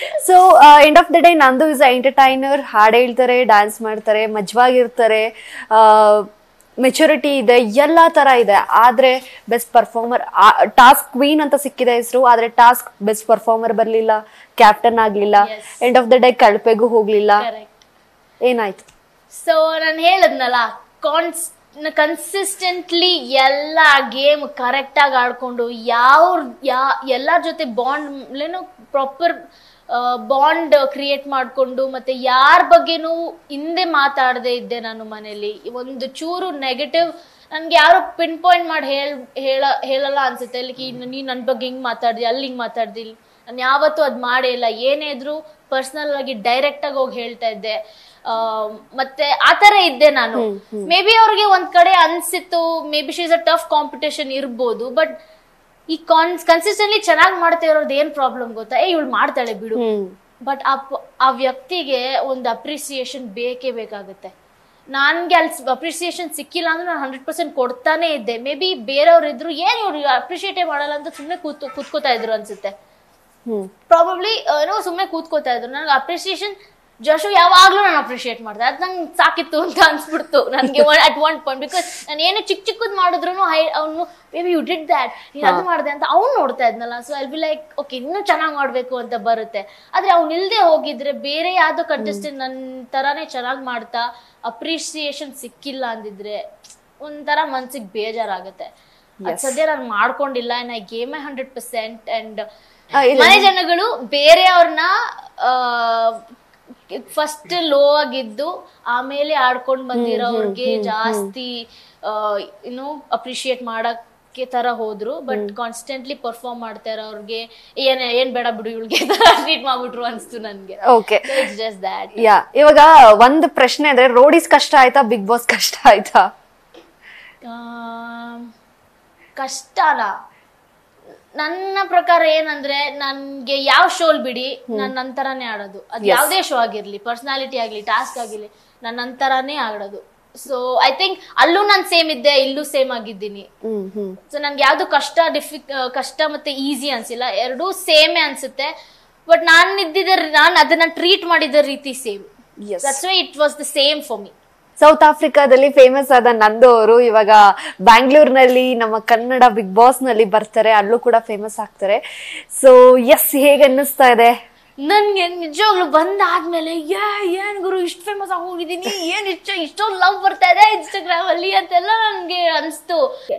So end of the day Nandu is entertainer ಹಾಡು ಹೇಳ್ತಾರೆ dance ಮಾಡ್ತಾರೆ ಮಜವಾಗಿರ್ತಾರೆ ಮೆಚುರಿಟಿ ಇದೆ ಎಲ್ಲ ತರ ಇದೆ ಆದ್ರೆ ಬೆಸ್ಟ್ ಪರ್ಫಾರ್ಮರ್ ಟಾಸ್ಕ್ ಕ್ವೀನ್ ಅಂತ ಸಿಕ್ಕಿದೆ ಹೆಸರು ಆದ್ರೆ ಟಾಸ್ಕ್ ಬೆಸ್ಟ್ ಪರ್ಫಾರ್ಮರ್ ಬರ್ಲಿಲ್ಲ ಕ್ಯಾಪ್ಟನ್ ಆಗ್ಲಿಲ್ಲ Yes. End of the day ಕಳಪೆಗೂ ಹೋಗ್ಲಿಲ್ಲ ಕರೆಕ್ಟ್ ಏನಾಯ್ತು ಸೊ ನಾನು ಹೇಳದ್ನಲ್ಲ ಕಾನ್ಸ್ ಕನ್ಸಿಸ್ಟೆಂಟ್ಲಿ ಎಲ್ಲ ಗೇಮ್ ಕರೆಕ್ಟಾಗಿ ಆಡ್ಕೊಂಡು ಯಾವ ಯಾ ಎಲ್ಲರ ಜೊತೆ ಬಾಂಡ್ ಏನೋ ಪ್ರಾಪರ್ ಬಾಂಡ್ ಕ್ರಿಯೇಟ್ ಮಾಡಿಕೊಂಡು ಮತ್ತೆ ಯಾರ ಬಗ್ಗೆನೂ ಹಿಂದೆ ಮಾತಾಡದೆ ಇದ್ದೆ ನಾನು ಮನೇಲಿ ಒಂದು ಚೂರು ನೆಗೆಟಿವ್ ನನ್ಗೆ ಯಾರು ಪಿನ್ ಪಾಯಿಂಟ್ ಮಾಡಿ ಹೇಳ್ ಹೇಳ ಹೇಳಲ್ಲ ಅನ್ಸುತ್ತೆ ಲೈಕ್ ನೀ ನನ್ನ ಬಗ್ಗೆ ಹಿಂಗ್ ಮಾತಾಡ್ದಿ ಅಲ್ಲಿ ಹಿಂಗ್ ಮಾತಾಡ್ದಿ ನಾನು ಯಾವತ್ತೂ ಅದ್ ಮಾಡೇ ಇಲ್ಲ ಏನೇ ಇದ್ರು ಪರ್ಸನಲ್ ಆಗಿ ಡೈರೆಕ್ಟ್ ಆಗಿ ಹೋಗಿ ಹೇಳ್ತಾ ಇದ್ದೆ ಆ, ಮತ್ತೆ ಆತರ ಇದ್ದೆ ನಾನು ಮೇ ಬಿ ಅವ್ರಿಗೆ ಒಂದ್ ಕಡೆ ಅನ್ಸಿತ್ತು may be she's a tough competition ಇರ್ಬೋದು ಬಟ್ ಈ ಕಾನ್ ಕನ್ಸಿಸ್ಟೆಂಟ್ಲಿ ಚೆನ್ನಾಗಿ ಮಾಡ್ತಾ ಇರೋದು ಏನ್ ಪ್ರಾಬ್ಲಮ್ ಗೊತ್ತಾ ಏ ಇವಳು ಮಾಡ್ತಾಳೆ ಬಿಡು ಹ್ಮ್ ಬಟ್ ಆ ಪ- ಆ ವ್ಯಕ್ತಿಗೆ ಒಂದು ಅಪ್ರಿಸಿಯೇಷನ್ ಬೇಕೇ ಬೇಕಾಗುತ್ತೆ ನನ್ಗೆ ಅಲ್ಲಿ ಅಪ್ರಿಸಿಯೇಷನ್ ಸಿಕ್ಕಿಲ್ಲ ಅಂದ್ರೆ ನಾನು ಹಂಡ್ರೆಡ್ ಪರ್ಸೆಂಟ್ ಕೊಡ್ತಾನೆ ಇದ್ದೆ ಮೇ ಬಿ ಬೇರೆಯವ್ರು ಇದ್ರು ಏನ್ ಇವ್ರು ಅಪ್ರಿಷಿಯೇಟೇ ಮಾಡಲ್ಲ ಅಂತ ಸುಮ್ಮನೆ ಕೂತು ಕೂತ್ಕೋತಾ ಇದ್ರು ಅನ್ಸುತ್ತೆ ಹ್ಮ್ ಪ್ರಾಬಬ್ಲಿ ಏನೋ ಸುಮ್ಮನೆ ಕೂತ್ಕೋತಾ ಇದ್ರು ನನಗೆ ಅಪ್ರಿಸಿಯೇಷನ್ ಜಶು ಯಾವಾಗ್ಲೂ ನಾನು ಅಪ್ರಿಷಿಯೇಟ್ ಮಾಡ್ದೆ ಅದು ನಂಗೆ ಸಾಕಿತ್ತು ಅಂತ ಅನ್ಸ್ಬಿಡ್ತು ನನಗೆ ಅಟ್ ಒನ್ ಪಾಯಿಂಟ್ ಬಿಕಾಸ್ ನಾನು ಏನು ಚಿಕ್ಕ ಚಿಕ್ಕದ್ ಮಾಡಿದ್ರು ಹೈ ಅವನು may be you did that ನೀನು ಅದು ಮಾಡಿದೆ ಅಂತ ಅವ್ನು ನೋಡ್ತಾ ಇದ್ನಲ್ಲ so I be like okay ಇನ್ನೂ ಚೆನ್ನಾಗಿ ಮಾಡ್ಬೇಕು ಅಂತ ಬರುತ್ತೆ ಆದ್ರೆ ಅವ್ನು ಇಲ್ದೆ ಹೋಗಿದ್ರೆ ಬೇರೆ ಯಾವ್ದೋ ಕಂಟೆಸ್ಟೆಂಟ್ ನನ್ನ ತರಾನೇ ಚೆನ್ನಾಗಿ ಮಾಡ್ತಾ ಅಪ್ರಿಸಿಯೇಷನ್ ಸಿಕ್ಕಿಲ್ಲ ಅಂದಿದ್ರೆ ಒಂಥರ ಮನ್ಸಿಗೆ ಬೇಜಾರಾಗುತ್ತೆ ಅದ್ ಸದ್ಯ ನಾನು ಮಾಡ್ಕೊಂಡಿಲ್ಲ and I game I hundred percent and ಆ, ಇಲ್ಲ. ಮನೆ ಜನಗಳು ಬೇರೆಯವ್ರನ್ನ ಫಸ್ಟ್ ಲೋ ಆಗಿದ್ದು ಆಮೇಲೆ ಆಡ್ಕೊಂಡ್ ಬಂದಿರೋರ್ಗೆ ಜಾಸ್ತಿ ಏನು ಅಪ್ರಿಶಿಯೇಟ್ ಮಾಡಕ್ಕೆ ತರ ಹೋದ್ರು ಬಟ್ ಕಾನ್ಸ್ಟೆಂಟ್ಲಿ ಪರ್ಫಾರ್ಮ್ ಮಾಡ್ತಾ ಇರೋರ್ಗೆ ಏನ್ ಏನ್ ಬೇಡ ಬಿಡು ಇವಳಿಗೆ ಟ್ರೀಟ್ ಮಾಡ್ಬಿಟ್ರು ಅನ್ಸ್ತು ನನ್ಗೆ okay it's just that yeah ಇವಾಗ ಒಂದು ಪ್ರಶ್ನೆ ಅಂದ್ರೆ ರೋಡೀಸ್ ಕಷ್ಟ ಆಯ್ತಾ ಬಿಗ್ ಬಾಸ್ ಕಷ್ಟ ಆಯ್ತಾ ಕಷ್ಟನಾ ನನ್ನ ಪ್ರಕಾರ ಏನಂದ್ರೆ ನನ್ಗೆ ಯಾವ ಶೋಲ್ ಬಿಡಿ ನನ್ನ ನಂತರನೇ ಆಡೋದು ಅದು ಯಾವುದೇ ಶೋ ಆಗಿರ್ಲಿ ಪರ್ಸನಾಲಿಟಿ ಆಗ್ಲಿ ಟಾಸ್ಕ್ ಆಗಿರ್ಲಿ ನನ್ನ ನಂತರನೇ ಆಡೋದು ಸೊ ಐ ಥಿಂಕ್ ಅಲ್ಲೂ ನಾನು ಸೇಮ್ ಇದ್ದೆ ಇಲ್ಲೂ ಸೇಮ್ ಆಗಿದ್ದೀನಿ ಹ್ಮ್ ಹ್ಮ್ ಸೊ ನನ್ಗೆ ಯಾವ್ದು ಕಷ್ಟ ಡಿಫಿಕ್ ಕಷ್ಟ ಮತ್ತೆ ಈಸಿ ಅನ್ಸಿಲ್ಲ ಎರಡೂ ಸೇಮೇ ಅನ್ಸುತ್ತೆ ಬಟ್ ನಾನು ಇದ್ದಿದ್ದ ನಾನು ಅದನ್ನ ಟ್ರೀಟ್ ಮಾಡಿದ ರೀತಿ same Yes. That's why it was the same for me South ಆಫ್ರಿಕಾದಲ್ಲಿ ಫೇಮಸ್ ಆದ ನಂದು ಅವರು ಇವಾಗ ಬ್ಯಾಂಗ್ಳೂರ್ನಲ್ಲಿ ನಮ್ಮ ಕನ್ನಡ ಬಿಗ್ ಬಾಸ್ ನಲ್ಲಿ ಬರ್ತಾರೆ ಅಲ್ಲೂ ಕೂಡ ಫೇಮಸ್ ಆಗ್ತಾರೆ ಸೊ ಎಸ್ ಹೇಗೆ ಅನ್ನಿಸ್ತಾ ಇದೆ ನನ್ಗೆ ನಿಜವಾಗ್ಲು ಬಂದಾದ್ಮೇಲೆ ಯಾ ಏನ್ ಗುರು ಇಷ್ಟು ಫೇಮಸ್ ಆಗಿ ಹೋಗಿದ್ದೀನಿ ಏನ್ ಇಷ್ಟ ಇಷ್ಟೊಂದು ಲವ್ ಬರ್ತಾ ಇದೆ ಇನ್ಸ್ಟಾಗ್ರಾಮ್ ಅಲ್ಲಿ ಅಂತೆಲ್ಲ ನನ್ಗೆ ಅನ್ಸ್ತು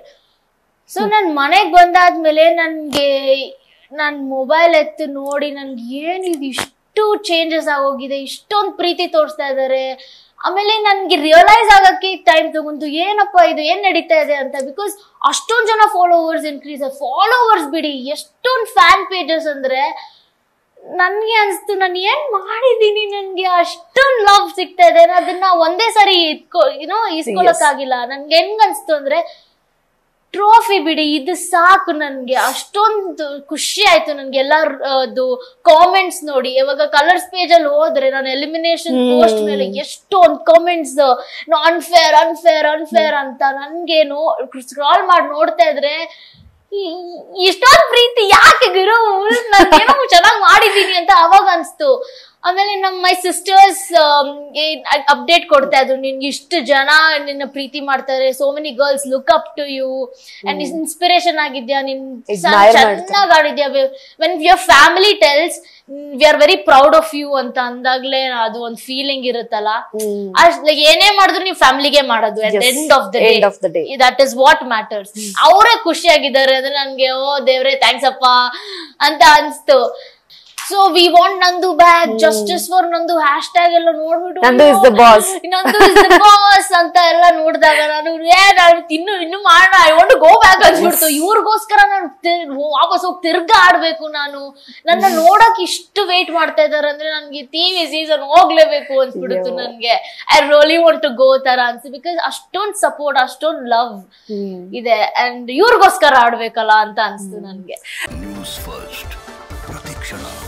ಸೊ ನನ್ ಮನೆಗ್ ಬಂದಾದ್ಮೇಲೆ ನನ್ಗೆ ನಾನ್ ಮೊಬೈಲ್ ಎತ್ತು ನೋಡಿ ನನ್ಗೆ ಏನ್ ಇದು ಇಷ್ಟು ಚೇಂಜಸ್ ಆಗೋಗಿದೆ ಇಷ್ಟೊಂದು ಪ್ರೀತಿ ತೋರಿಸ್ತಾ ಇದಾರೆ ಆಮೇಲೆ ನನ್ಗೆ ರಿಯಲೈಸ್ ಆಗಕ್ಕೆ ಟೈಮ್ ತಗೊಂಡು ಏನಪ್ಪ ಇದು ಏನ್ ನಡೀತಾ ಇದೆ ಅಂತ ಬಿಕಾಸ್ ಅಷ್ಟೊಂದ್ ಜನ ಫಾಲೋವರ್ಸ್ ಇನ್ಕ್ರೀಸ್ ಫಾಲೋವರ್ಸ್ ಬಿಡಿ ಎಷ್ಟೊಂದ್ ಫ್ಯಾನ್ ಪೇಜಸ್ ಅಂದ್ರೆ ನನ್ಗೆ ಅನ್ಸ್ತು ನಾನು ಏನ್ ಮಾಡಿದೀನಿ ನನ್ಗೆ ಅಷ್ಟೊಂದ್ ಲವ್ ಸಿಗ್ತಾ ಇದೆ ಅದನ್ನ ಒಂದೇ ಸರಿ ಇಟ್ಕೊ ಏನೋ ಇಸ್ಕೊಳಕ್ಕಾಗಿಲ್ಲ ನನ್ಗೆ ಹೆಂಗ್ ಅನ್ಸ್ತು ಅಂದ್ರೆ ಟ್ರೋಫಿ ಬಿಡಿ ಇದು ಸಾಕು ನನ್ಗೆ ಅಷ್ಟೊಂದು ಖುಷಿ ಆಯ್ತು ನನ್ಗೆ ಎಲ್ಲರದು ಕಾಮೆಂಟ್ಸ್ ನೋಡಿ ಇವಾಗ ಕಲರ್ಸ್ ಪೇಜ್ ಅಲ್ಲಿ ಹೋದ್ರೆ ನಾನು ಎಲಿಮಿನೇಷನ್ ಪೋಸ್ಟ್ ಮೇಲೆ ಎಷ್ಟೊಂದು ಕಾಮೆಂಟ್ಸ್ ಅನ್ಫೇರ್ ಅನ್ಫೇರ್ ಅನ್ಫೇರ್ ಅಂತ ನನ್ಗೇನು ಸ್ಕ್ರಾಲ್ ಮಾಡಿ ನೋಡ್ತಾ ಇದ್ರೆ ಇಷ್ಟೊಂದು ಪ್ರೀತಿ ಯಾಕೆ ಗುರು ನಾನೇನೋ ಚೆನ್ನಾಗಿ ಮಾಡಿದೀನಿ ಅಂತ ಅವಾಗ ಅನ್ಸ್ತು ಆಮೇಲೆ ನಮ್ಮ ಮೈ ಸಿಸ್ಟರ್ಸ್ ಅಪ್ಡೇಟ್ ಕೊಡ್ತಾ ಇದ್ರು ನಿನ್ಗೆ ಇಷ್ಟು ಜನ ನಿನ್ನ ಪ್ರೀತಿ ಮಾಡ್ತಾರೆ so many girls look up to you and inspiration ಆಗಿದ್ಯಾ ನಿನ್ Admire ಚೆನ್ನಾಗಿ ಆಡಿದ್ಯಾ when your family tells we are very proud of you ಅಂತ ಅಂದಾಗ್ಲೇ ಅದು ಒಂದು ಫೀಲಿಂಗ್ ಇರುತ್ತಲ್ಲ ಅಷ್ಟ್ like ಏನೇ ಮಾಡಿದ್ರು ನೀವು ಫ್ಯಾಮಿಲಿಗೆ ಮಾಡೋದು at Yes. End of the End of the day. That is what matters ಅವರೇ ಖುಷಿಯಾಗಿದ್ದಾರೆ ಅಂದ್ರೆ ನನ್ಗೆ ಓ ದೇವ್ರೆ ಥ್ಯಾಂಕ್ಸ್ ಅಪ್ಪ ಅಂತ ಅನ್ಸ್ತು so we want Nandu back justice for Nandu hashtag ಎಲ್ಲ ನೋಡ್ಬಿಟ್ಟು ನಂದು is the boss. ನಂದು is the boss ಅಂತ ಎಲ್ಲ ನೋಡಿದಾಗ ನಾನು ಏ ನಾನು ಇನ್ನು ಇನ್ನು ಮಾಡೋಣ ಐ ವಾಂಟ್ ಗೋ ಬ್ಯಾಕ್ ಅನ್ಸ್ಬಿಡ್ತು ಇವ್ರಿಗೋಸ್ಕರ ನಾನು ತಿರ್- ವಾಪಸ್ ಹೋಗಿ ತಿರ್ಗಾ ಆಡ್ಬೇಕು ನಾನು ನನ್ನ ನೋಡಕ್ ಇಷ್ಟು ವೇಟ್ ಮಾಡ್ತಾ ಇದಾರೆ ಅಂದ್ರೆ ನನ್ಗೆ ಟಿವಿ ಸೀಸನ್ ಹೋಗ್ಲೇಬೇಕು ಅನ್ಸ್ಬಿಡುತ್ತು ನನ್ಗೆ I really want to go ತರ ಅನ್ಸಿ ಬಿಕಾಸ್ ಅಷ್ಟೊಂದ್ ಸಪೋರ್ಟ್ ಅಷ್ಟೊಂದ್ ಲವ್ ಇದೆ ಅಂಡ್ ಇವ್ರಿಗೋಸ್ಕರ ಆಡ್ಬೇಕಲ್ಲ ಅಂತ ಅನ್ಸ್ತು ನನ್ಗೆ ನ್ಯೂಸ್ ಫಸ್ಟ್ ಪ್ರತಿಕ್ಷಣ